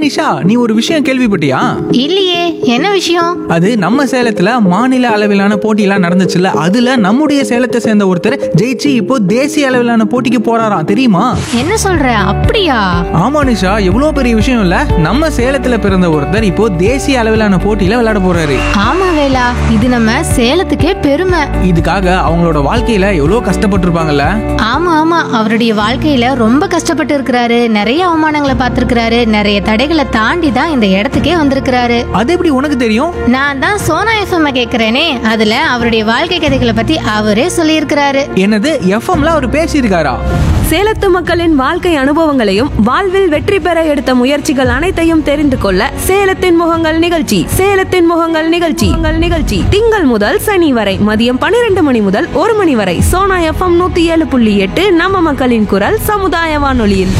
நிஷா நீ ஒரு விஷயம் கேள்விப்பட்டியா இல்லையே என்ன விஷயம் அது நம்ம சேலத்துல மாநில அளவிலான போட்டியெல்லாம் நடந்துச்சுல்ல அதுல நம்முடைய சேலத்தை சேர்ந்த ஒருத்தர் ஜெயிச்சு இப்போ தேசிய அளவிலான போட்டிக்கு போறாராம் தெரியுமா என்ன சொல்ற அப்படியா ஆமா நிஷா எவ்வளவு பெரிய விஷயம் இல்ல நம்ம சேலத்துல பிறந்த ஒருத்தர் இப்போ தேசிய அளவிலான போட்டியில விளையாட போறாரு ஆமா வேலா இது நம்ம சேலத்துக்கே பெருமை இதுக்காக அவங்களோட வாழ்க்கையில எவ்வளவு கஷ்டப்பட்டிருப்பாங்கல்ல ஆமா ஆமா அவருடைய வாழ்க்கையில ரொம்ப கஷ்டப்பட்டு இருக்கிறாரு நிறைய அவமானங்களை பார்த்திருக்கிறாரு நிறைய தடைகளை தாண்டி தான் இந்த இடத்துக்கே வந்திருக்கிறாரு அது எப்படி உனக்கு தெரியும் நான் தான் சோனா எஃப்எம் கேக்குறேனே அதுல அவருடைய வாழ்க்கை கதைகளை பத்தி அவரே சொல்லியிருக்கிறாரு என்னது எஃப்எம்ல அவர் பேசியிருக்காரா சேலத்து மக்களின் வாழ்க்கை அனுபவங்களையும் வாழ்வில் வெற்றி பெற எடுத்த முயற்சிகள் அனைத்தையும் தெரிந்து கொள்ள சேலத்தின் முகங்கள் நிகழ்ச்சி சேலத்தின் முகங்கள் நிகழ்ச்சி உங்கள் நிகழ்ச்சி திங்கள் முதல் சனி வரை மதியம் பன்னிரண்டு மணி முதல் ஒரு மணி வரை சோனா எஃப்எம் நூத்தி ஏழு புள்ளி எட்டு நம்ம மக்களின் குரல் சமுதாய வானொலியில்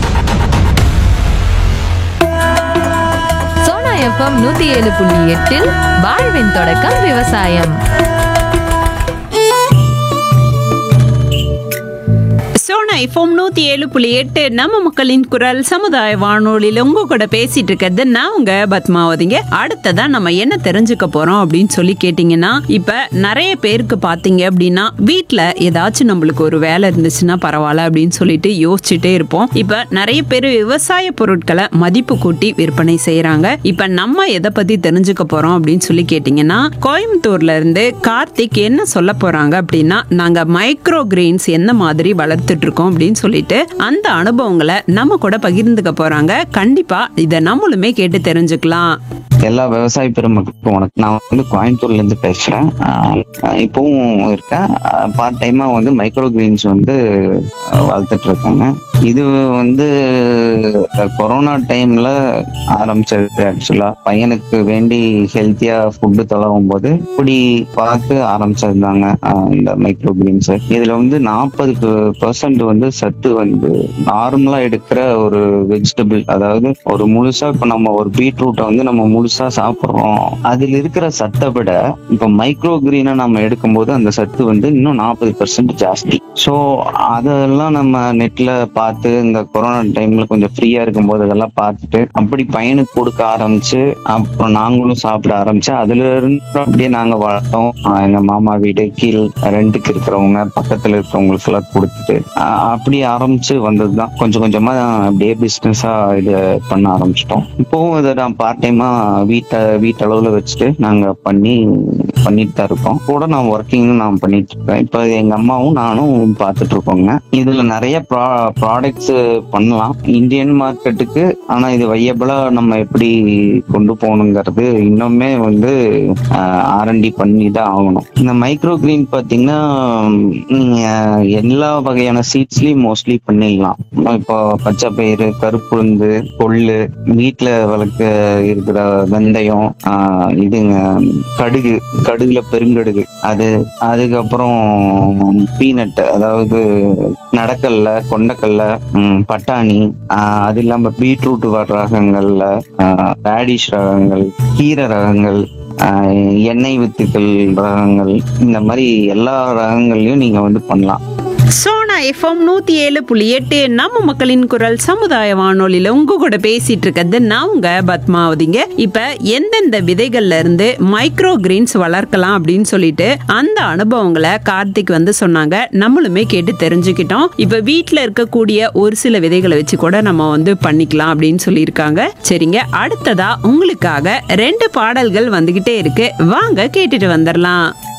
சோனா எஃப்எம் நூத்தி ஏழு புள்ளி எட்டில் வாழ்வின் தொடக்கம் விவசாயம் சோனா எஃப்எம் நூத்தி ஏழு புள்ளி எட்டு நம்ம மக்களின் குரல் சமுதாய வானொலியில உங்க கூட பேசிட்டு இருக்கிறது நான் உங்க பத்மாவதிங்க அடுத்ததா நம்ம என்ன தெரிஞ்சுக்க போறோம் அப்படின்னு சொல்லி கேட்டீங்கன்னா இப்ப நிறைய பேருக்கு பாத்தீங்க அப்படின்னா வீட்ல ஏதாச்சும் நம்மளுக்கு ஒரு வேலை இருந்துச்சுன்னா பரவாயில்ல அப்படின்னு சொல்லிட்டு யோசிச்சுட்டே இருப்போம் இப்ப நிறைய பேர் விவசாய பொருட்களை மதிப்பு கூட்டி விற்பனை செய்யறாங்க இப்ப நம்ம எதை பத்தி தெரிஞ்சுக்க போறோம் அப்படின்னு சொல்லி கேட்டீங்கன்னா கோயம்புத்தூர்ல இருந்து கார்த்திக் என்ன சொல்ல போறாங்க அப்படின்னா நாங்க மைக்ரோ கிரெயின்ஸ் எந்த மாதிரி வளர்த்துட்டு இருக்கோம் அப்படின்னு சொல்லிட்டு அந்த அனுபவங்களை நம்ம கூட பகிர்ந்துக்க போறாங்க கண்டிப்பா இதை நம்மளுமே கேட்டு தெரிஞ்சுக்கலாம் எல்லா விவசாய பெருமக்களுக்கும் வணக்கம் நான் வந்து கோயம்புத்தூர்ல இருந்து பேசுறேன் ஆஹ் இப்பவும் இருக்கேன் பார்ட் டைமா வந்து மைக்ரோ கிரீன்ஸ் வந்து ஆஹ் வளர்த்துட்டு இருக்காங்க இது வந்து கொரோனா டைம்ல ஆரம்பிச்சது ஆக்சுவலா பையனுக்கு வேண்டி ஹெல்த்தியா ஃபுட்டு தொலைவும் போது இப்படி பார்த்து ஆரம்பிச்சிருந்தாங்க ஆஹ் இந்த மைக்ரோ கிரீன்ஸ் இதுல வந்து நாற்பது பர்சன்ட் வந்து சத்து வந்து நார்மலா எடுக்கிற ஒரு வெஜிடபிள் அதாவது ஒரு முழுசா இப்ப நம்ம ஒரு பீட்ரூட்டை வந்து நம்ம முழுசா சாப்பிடுறோம் அதில் இருக்கிற சத்தை விட இப்ப மைக்ரோ கிரீனை நம்ம எடுக்கும்போது அந்த சத்து வந்து இன்னும் நாற்பது பர்சன்ட் ஜாஸ்தி ஸோ அதெல்லாம் நம்ம நெட்ல பார்த்து இந்த கொரோனா டைம்ல கொஞ்சம் ஃப்ரீயா இருக்கும்போது அதெல்லாம் பார்த்துட்டு அப்படி பையனுக்கு கொடுக்க ஆரம்பிச்சு அப்புறம் நாங்களும் சாப்பிட ஆரம்பிச்சு அதுல இருந்து அப்படியே நாங்க வளர்த்தோம் ஆஹ் எங்க மாமா வீடு கீழ் ரெண்டுக்கு இருக்கிறவங்க பக்கத்துல இருக்கிறவங்களுக்கு எல்லாம் கொடுத்துட்டு ஆஹ் அப்படி ஆரம்பிச்சு வந்ததுதான் கொஞ்சம் கொஞ்சமா அப்படியே பிசினஸா இது பண்ண ஆரம்பிச்சிட்டோம் இப்போவும் இதை நான் பார்ட் டைமா வீட்டை வீட்டளவுல வச்சுட்டு நாங்க பண்ணி பண்ணிட்டு தான் இருக்கோம் கூட நான் ஒர்க்கிங் நான் பண்ணிட்டு இருக்கேன் இப்போ எங்க அம்மாவும் நானும் பார்த்துட்டு இருக்கோங்க இதுல நிறைய ப்ராடக்ட்ஸ் பண்ணலாம் இந்தியன் மார்க்கெட்டுக்கு ஆனா இது வையபிளா நம்ம எப்படி கொண்டு போகணுங்கிறது இன்னுமே வந்து ஆர்என்டி பண்ணி தான் ஆகணும் இந்த மைக்ரோ கிரீன் பாத்தீங்கன்னா நீங்க எல்லா வகையான சீட்ஸ்லயும் மோஸ்ட்லி பண்ணிடலாம் இப்போ பச்சை பயிறு கருப்புளுந்து கொள்ளு வீட்டுல வளர்க்க இருக்கிற வெந்தயம் ஆஹ் இதுங்க கடுகு கடுகுல பெருங்கடுகு அது அதுக்கப்புறம் பீனட் அதாவது நடக்கல்ல கொண்டக்கல்ல ம், பட்டாணி ஆஹ் அது இல்லாம பீட்ரூட் வர ரகங்கள்ல ரேடிஷ் ரகங்கள் கீரை ரகங்கள் ஆஹ் எண்ணெய் வித்துக்கள் ரகங்கள் இந்த மாதிரி எல்லா ரகங்கள்லயும் நீங்க வந்து பண்ணலாம் சோனா எஃப்எம் நூத்தி ஏழு புள்ளி எட்டு நம்ம மக்களின் குரல் சமுதாய வானொலியில உங்க கூட பேசிட்டு இருக்கிறது நான் உங்க பத்மாவதிங்க இப்ப எந்தெந்த விதைகள்ல இருந்து மைக்ரோ கிரீன்ஸ் வளர்க்கலாம் அப்படின்னு சொல்லிட்டு அந்த அனுபவங்களை கார்த்திக் வந்து சொன்னாங்க நம்மளுமே கேட்டு தெரிஞ்சுக்கிட்டோம் இப்ப வீட்ல இருக்கக்கூடிய ஒரு சில விதைகளை வச்சு கூட நம்ம வந்து பண்ணிக்கலாம் அப்படின்னு சொல்லியிருக்காங்க சரிங்க அடுத்ததா உங்களுக்காக ரெண்டு பாடல்கள் வந்துகிட்டே இருக்கு வாங்க கேட்டுட்டு வந்துடலாம்